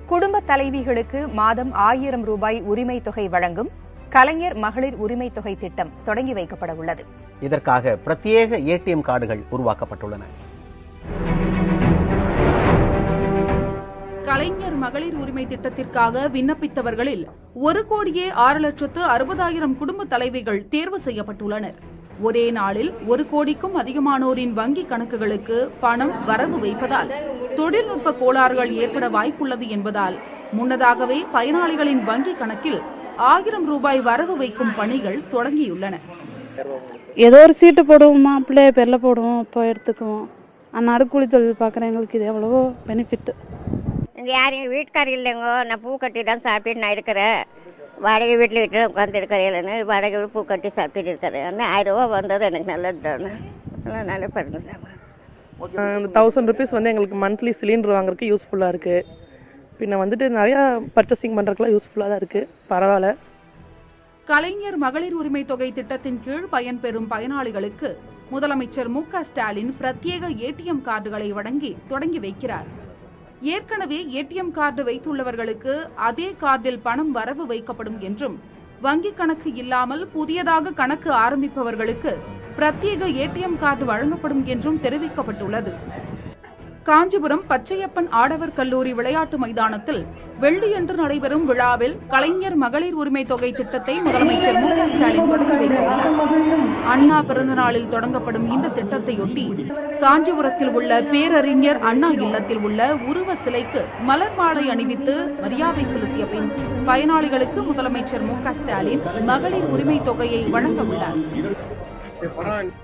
குடும்ப தலைவிகளுக்கு மாதம் ஆயிரம் ரூபாய் உரிமை தொகை வழங்கும் கலைஞர் மகளிர் உரிமை தொகை திட்டம் தொடங்கி வைக்கப்பட உள்ளது இதற்காக பிரத்யேக ஏடிஎம் கார்டுகள் உருவாக்கப்பட்டுள்ளன கலைஞர் மகளிர் உரிமை திட்டத்திற்காக விண்ணப்பித்தவர்களில் ஒரு கோடியே ஆறு லட்சத்து அறுபதாயிரம் குடும்ப தலைவிகள் தேர்வு செய்யப்பட்டுள்ளனர் ஒரே நாளில் ஒரு கோடிக்கும் அதிகமானோரின் வங்கி கணக்குகளுக்கு பணம் வரவு வைப்பதால் தொழில்நுட்ப கோளாறுகள் ஏற்பட வாய்ப்புள்ளது என்பதால் முன்னதாகவே பயனாளிகளின் வங்கி கணக்கில் ஆயிரம் ரூபாய் வரவு வைக்கும் பணிகள் தொடங்கியுள்ளன ஏதோ ஒரு சீட்டு போடுவோமா பிள்ளைய பேர்ல போடுவோம் அப்போ எடுத்துக்குவோம் அன்னாடு கூலி தொழில் பார்க்குறவங்களுக்கு இது எவ்வளவோ பெனிஃபிட் இங்கே யாரும் எங்கள் வீட்டுக்காரர் இல்லைங்க நான் பூ கட்டி தான் சாப்பிட்டுட்டு நான் இருக்கிறேன் வாடகை வீட்டில் விட்டு உட்காந்து இருக்கிறேன் இல்லைன்னு வாடகை வீடு பூ கட்டி சாப்பிட்டுட்டு இருக்கிறேன் அந்த ஆயிரம் ரூபா வந்தது எனக்கு நல்லது தானே நல்லா நல்ல பண்ணுங்க தௌசண்ட் ருபீஸ் வந்து எங்களுக்கு மந்த்லி சிலிண்டர் வாங்குறதுக்கு யூஸ்ஃபுல்லாக இருக்குது பின்ன வந்துட்டு நிறையா பர்ச்சேசிங் பண்ணுறதுக்குலாம் யூஸ்ஃபுல்லாக தான் இருக்குது பரவாயில்ல கலைஞர் மகளிர் உரிமை தொகை திட்டத்தின் கீழ் பயன்பெறும் பயனாளிகளுக்கு முதலமைச்சர் மு க ஸ்டாலின் பிரத்யேக ஏடிஎம் கார்டுகளை வழங்கி தொடங்கி வைக்கிறார் ஏற்கனவே ஏடிஎம் கார்டு வைத்துள்ளவர்களுக்கு அதே கார்டில் பணம் வரவு வைக்கப்படும் என்றும் வங்கிக் கணக்கு இல்லாமல் புதியதாக கணக்கு ஆரம்பிப்பவர்களுக்கு பிரத்யேக ஏடிஎம் கார்டு வழங்கப்படும் என்றும் தெரிவிக்கப்பட்டுள்ளது காஞ்சிபுரம் பச்சையப்பன் ஆடவர் கல்லூரி விளையாட்டு மைதானத்தில் வெள்ளியன்று நடைபெறும் விழாவில் கலைஞர் மகளிர் உரிமை தொகை திட்டத்தை முதலமைச்சர் மு க ஸ்டாலின் தொடங்கி வைக்க உள்ளார் அண்ணா பிறந்த நாளில் தொடங்கப்படும் இந்த திட்டத்தையொட்டி காஞ்சிபுரத்தில் உள்ள பேரறிஞர் அண்ணா இல்லத்தில் உள்ள உருவ சிலைக்கு மலர் மாலை அணிவித்து மரியாதை செலுத்திய பின் பயனாளிகளுக்கு முதலமைச்சர் மு க ஸ்டாலின் மகளிர் உரிமை தொகையை வழங்க உள்ளார்